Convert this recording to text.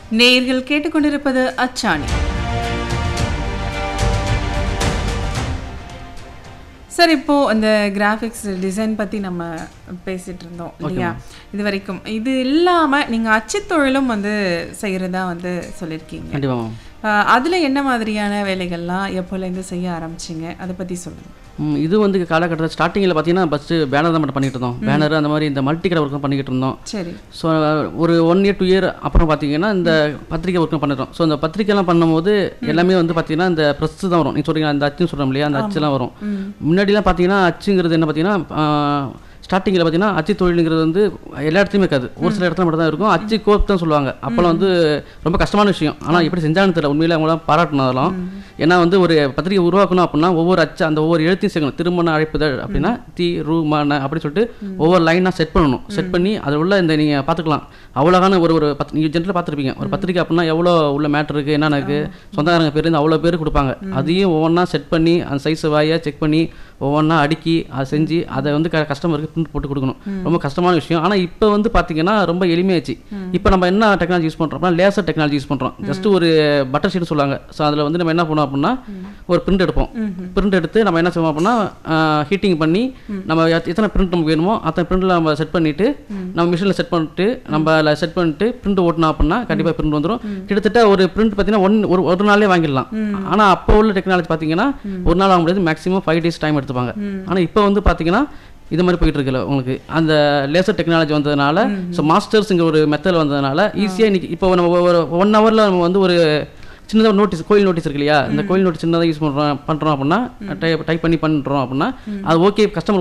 நேயர்கள் கேட்டுக்கொண்டிருப்பது அச்சாணி சார் இப்போ இந்த கிராஃபிக்ஸ் டிசைன் பத்தி நம்ம பேசிட்டு இருந்தோம் இல்லையா இது வரைக்கும் இது இல்லாம நீங்க அச்சுத் தொழிலும் வந்து செய்யறதா வந்து சொல்லியிருக்கீங்க கண்டிப்பாக மேம் ஆஹ் அதுல என்ன மாதிரியான வேலைகள்லாம் எப்போலேருந்து செய்ய ஆரம்பிச்சீங்க அதை பத்தி சொல்லுங்க ம், இது வந்து காலகட்டத்தில் ஸ்டார்டிங்கில் பார்த்தீங்கன்னா ஃபஸ்ட்டு பேனர் தான் மட்டும் பண்ணிட்டு இருந்தோம் பேனர் அந்த மாதிரி இந்த மல்டி கடை ஒர்க்கும் பண்ணிக்கிட்டு இருந்தோம் சரி ஸோ ஒரு ஒன் இயர் டூ இயர் அப்புறம் பார்த்தீங்கன்னா இந்த பத்திரிக்கை ஒர்க்கும் பண்ணிடுறோம் ஸோ இந்த பத்திரிக்கைலாம் பண்ணும்போது எல்லாமே வந்து பார்த்தீங்கன்னா இந்த ப்ரெஸ் தான் வரும் நீ சொல்றீங்க அந்த அச்சுன்னு சொல்கிறோம் இல்லையா அந்த அச்சுலாம் வரும் முன்னாடிலாம் பார்த்தீங்கன்னா அச்சுங்கிறது என்ன பார்த்தீங்கன்னா ஸ்டார்டிங்கில் பார்த்தீங்கன்னா அச்சு தொழிலுங்கிறது வந்து எல்லா இடத்துலையுமே இருக்காது ஒரு சில இடத்துல மட்டும் தான் இருக்கும் அச்சு கோப் தான் சொல்லுவாங்க அப்போல்லாம் வந்து ரொம்ப கஷ்டமான விஷயம் ஆனால் எப்படி செஞ்சாங்கன்னு தெரியல உண்மையில அவங்களாம் பாராட்டணும் அதெல்லாம் ஏன்னா வந்து ஒரு பத்திரிக்கை உருவாக்கணும் அப்படின்னா ஒவ்வொரு அச்சு அந்த ஒவ்வொரு எழுத்தையும் சேர்க்கணும் திருமண அழைப்புதழ் அப்படின்னா தி ரூ மன அப்படி சொல்லிட்டு ஒவ்வொரு லைனாக செட் பண்ணணும் செட் பண்ணி அதில் உள்ள இந்த நீங்கள் பார்த்துக்கலாம் அவ்வளோகான ஒரு ஒரு பத் நீங்கள் ஜென்ரலாக பார்த்துருப்பீங்க ஒரு பத்திரிக்கை அப்படின்னா எவ்வளோ உள்ள மேட்டர் இருக்குது என்னென்ன இருக்குது சொந்தக்காரங்க பேர் இருந்து அவ்வளோ பேர் கொடுப்பாங்க அதையும் ஒவ்வொன்றா செட் பண்ணி அந்த சைஸ் வாயாக செக் பண்ணி ஒவ்வொன்றா அடுக்கி அதை செஞ்சு அதை வந்து க கஸ்டமருக்கு பிரிண்ட் போட்டு கொடுக்கணும் ரொம்ப கஷ்டமான விஷயம் ஆனால் இப்போ வந்து பார்த்தீங்கன்னா ரொம்ப எளிமையாச்சு இப்போ நம்ம என்ன டெக்னாலஜி யூஸ் பண்ணுறோம் அப்படின்னா லேசர் டெக்னாலஜி யூஸ் பண்ணுறோம் ஜஸ்ட் ஒரு பட்டர் ஷீட் சொல்லுவாங்க ஸோ அதில் வந்து நம்ம என்ன பண்ணுவோம் அப்படின்னா ஒரு பிரிண்ட் எடுப்போம் பிரிண்ட் எடுத்து நம்ம என்ன செய்வோம் அப்படின்னா ஹீட்டிங் பண்ணி நம்ம எத்- எத்தனை பிரிண்ட் நமக்கு வேணுமோ அத்தனை பிரிண்டில் நம்ம செட் பண்ணிட்டு நம்ம மிஷினில் செட் பண்ணிட்டு நம்ம அதில் செட் பண்ணிட்டு பிரிண்ட் ஓட்டினோம் அப்படின்னா கண்டிப்பாக பிரிண்ட் வந்துடும் கிட்டத்தட்ட ஒரு பிரிண்ட் பார்த்தீங்கன்னா ஒன் ஒரு ஒரு நாளே வாங்கிடலாம் ஆனால் அப்போ உள்ள டெக்னாலஜி பார்த்தீங்கன்னா ஒரு நாள் வாங்க முடியாது மேக்ஸிமம் ஃபைவ் டேஸ் டைம் எடுத்துப்பாங்க ஆனால் இப்போ வந்து பார்த்தீங்கன்னா இது மாதிரி போயிட்டு இருக்குல்ல உங்களுக்கு அந்த லேசர் டெக்னாலஜி வந்ததுனால ஸோ மாஸ்டர்ஸுங்கிற ஒரு மெத்தட் வந்ததுனால ஈஸியாக இன்னைக்கு இப்போ நம்ம ஒரு ஒன் ஹவரில் நம்ம வந்து ஒரு சின்னதாக நோட்டீஸ் கோயில் நோட்டீஸ் இருக்கு இல்லையா இந்த கோயில் நோட்டீஸ் சின்னதாக யூஸ் பண்ணுறோம் பண்ணுறோம் அப்படின்னா டைப் டைப் பண்ணி பண்ணுறோம் அப்படின்னா அது ஓகே கஸ்டமர்